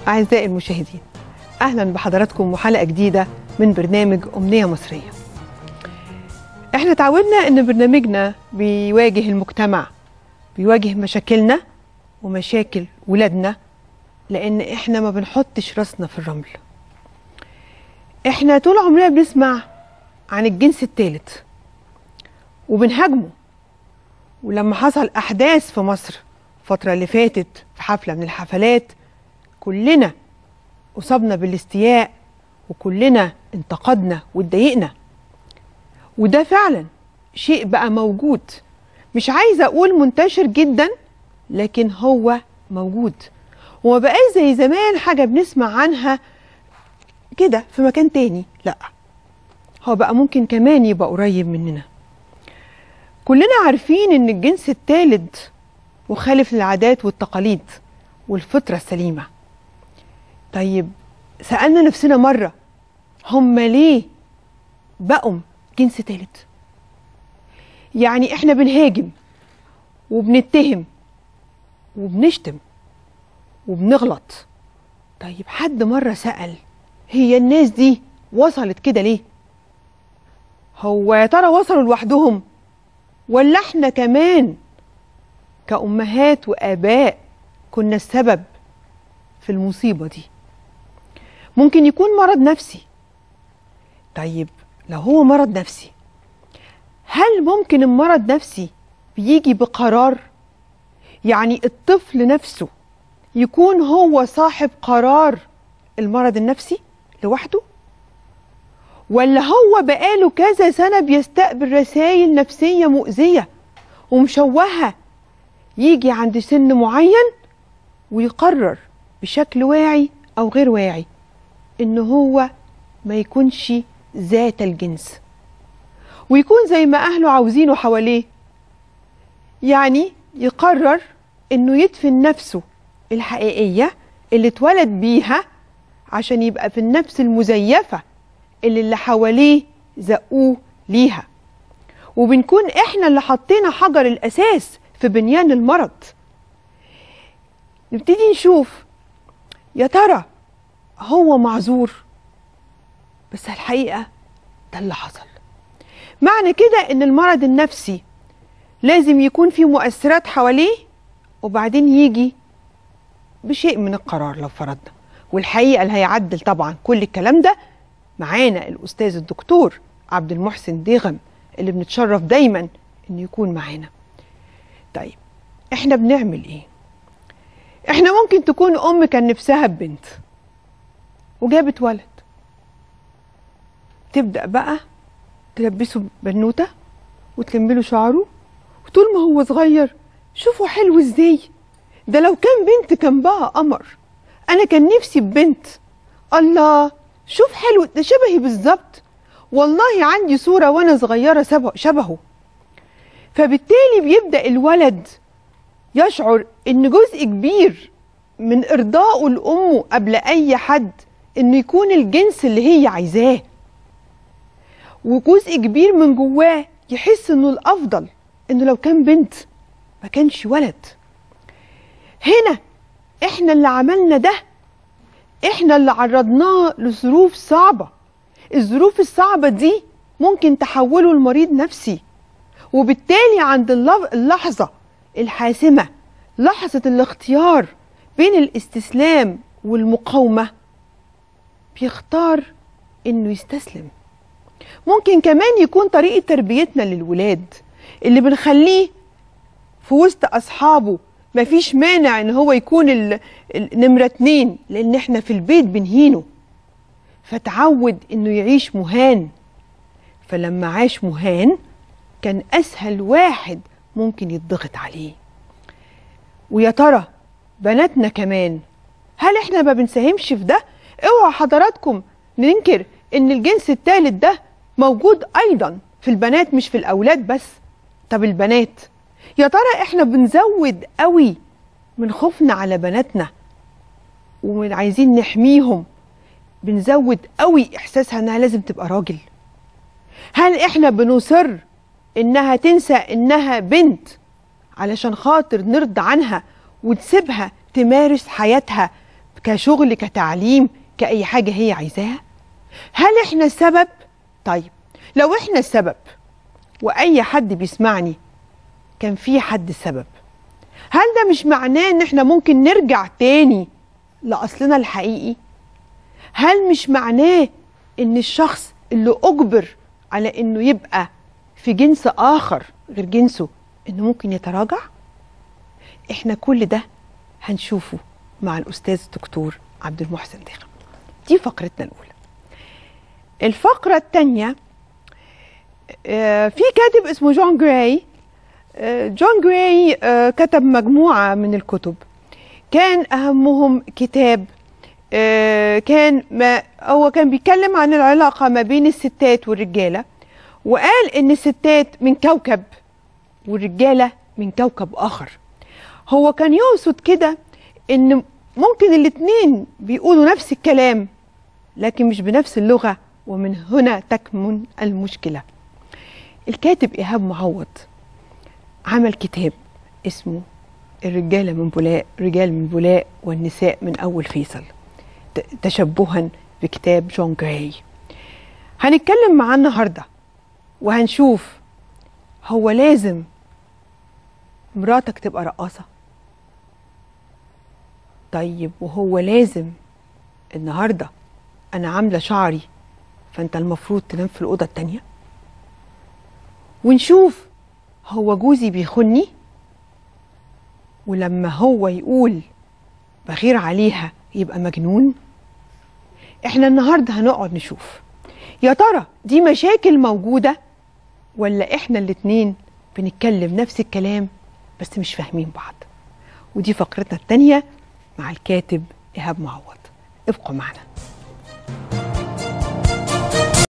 أعزائي المشاهدين أهلا بحضراتكم وحلقة جديدة من برنامج أمنية مصرية احنا تعودنا ان برنامجنا بيواجه المجتمع بيواجه مشاكلنا ومشاكل ولادنا لان احنا ما بنحطش راسنا في الرمل احنا طول عمرنا بنسمع عن الجنس الثالث وبنهاجمه ولما حصل احداث في مصر الفتره اللي فاتت في حفله من الحفلات كلنا اصبنا بالاستياء وكلنا انتقدنا واتضايقنا وده فعلا شيء بقى موجود مش عايزه اقول منتشر جدا لكن هو موجود وما بقاش زي زمان حاجه بنسمع عنها كده في مكان تاني لا هو بقى ممكن كمان يبقى قريب مننا كلنا عارفين ان الجنس الثالث مخالف للعادات والتقاليد والفطره السليمه طيب سالنا نفسنا مره هم ليه بقوا جنس تالت يعني احنا بنهاجم وبنتهم وبنشتم وبنغلط طيب حد مرة سأل هي الناس دي وصلت كده ليه هو يا ترى وصلوا لوحدهم ولا احنا كمان كأمهات وآباء كنا السبب في المصيبة دي ممكن يكون مرض نفسي طيب لو هو مرض نفسي هل ممكن المرض نفسي بيجي بقرار يعني الطفل نفسه يكون هو صاحب قرار المرض النفسي لوحده ولا هو بقاله كذا سنة بيستقبل رسائل نفسية مؤذية ومشوهة يجي عند سن معين ويقرر بشكل واعي أو غير واعي إن هو ما يكونش ذات الجنس ويكون زي ما أهله عاوزينه حواليه يعني يقرر إنه يدفن نفسه الحقيقية اللي اتولد بيها عشان يبقى في النفس المزيفة اللي اللي حواليه زقوه ليها وبنكون احنا اللي حطينا حجر الأساس في بنيان المرض نبتدي نشوف يا ترى هو معذور بس الحقيقة ده اللي حصل معنى كده ان المرض النفسي لازم يكون فيه مؤثرات حواليه وبعدين يجي بشيء من القرار لو فرضنا والحقيقة اللي هيعدل طبعا كل الكلام ده معانا الأستاذ الدكتور عبد المحسن ديغم اللي بنتشرف دايما انه يكون معانا طيب احنا بنعمل ايه احنا ممكن تكون ام كان نفسها ببنت وجابت ولد تبدأ بقى تلبسه بنوتة وتلم له شعره وطول ما هو صغير شوفوا حلو ازاي ده لو كان بنت كان بقى قمر انا كان نفسي ببنت الله شوف حلو ده شبهي بالظبط والله عندي صورة وانا صغيرة شبهه فبالتالي بيبدأ الولد يشعر ان جزء كبير من ارضائه لامه قبل اي حد انه يكون الجنس اللي هي عايزاه وجزء كبير من جواه يحس انه الافضل انه لو كان بنت ما كانش ولد هنا احنا اللي عملنا ده احنا اللي عرضناه لظروف صعبة الظروف الصعبة دي ممكن تحوله لمريض نفسي وبالتالي عند اللحظة الحاسمة لحظة الاختيار بين الاستسلام والمقاومة بيختار انه يستسلم ممكن كمان يكون طريقة تربيتنا للولاد اللي بنخليه في وسط أصحابه مفيش مانع إن هو يكون نمرة اتنين لأن إحنا في البيت بنهينه فتعود إنه يعيش مهان فلما عاش مهان كان أسهل واحد ممكن يتضغط عليه ويا ترى بناتنا كمان هل إحنا ما بنساهمش في ده؟ اوعوا حضراتكم ننكر إن الجنس الثالث ده موجود ايضا في البنات مش في الاولاد بس طب البنات يا ترى احنا بنزود قوي من خوفنا على بناتنا ومن عايزين نحميهم بنزود قوي احساسها انها لازم تبقى راجل هل احنا بنصر انها تنسى انها بنت علشان خاطر نرضى عنها وتسيبها تمارس حياتها كشغل كتعليم كأي حاجة هي عايزاها هل احنا السبب طيب لو احنا السبب واي حد بيسمعني كان في حد السبب هل ده مش معناه ان احنا ممكن نرجع تاني لاصلنا الحقيقي هل مش معناه ان الشخص اللي اجبر على انه يبقى في جنس اخر غير جنسه انه ممكن يتراجع احنا كل ده هنشوفه مع الاستاذ الدكتور عبد المحسن داخل دي فقرتنا الاولى الفقره الثانيه في كاتب اسمه جون جراي آه، جون جراي آه، كتب مجموعه من الكتب كان اهمهم كتاب آه، كان ما هو كان بيتكلم عن العلاقه ما بين الستات والرجاله وقال ان الستات من كوكب والرجاله من كوكب اخر هو كان يقصد كده ان ممكن الاتنين بيقولوا نفس الكلام لكن مش بنفس اللغه ومن هنا تكمن المشكله الكاتب ايهاب معوض عمل كتاب اسمه الرجاله من بولاق رجال من بولاق والنساء من اول فيصل ت- تشبها بكتاب جون جراي هنتكلم معاه النهارده وهنشوف هو لازم مراتك تبقى رقاصة طيب وهو لازم النهاردة أنا عاملة شعري فأنت المفروض تنام في الأوضة التانية ونشوف هو جوزي بيخني ولما هو يقول بغير عليها يبقى مجنون احنا النهارده هنقعد نشوف يا ترى دي مشاكل موجودة ولا احنا الاتنين بنتكلم نفس الكلام بس مش فاهمين بعض ودي فقرتنا التانية مع الكاتب إيهاب معوض ابقوا معنا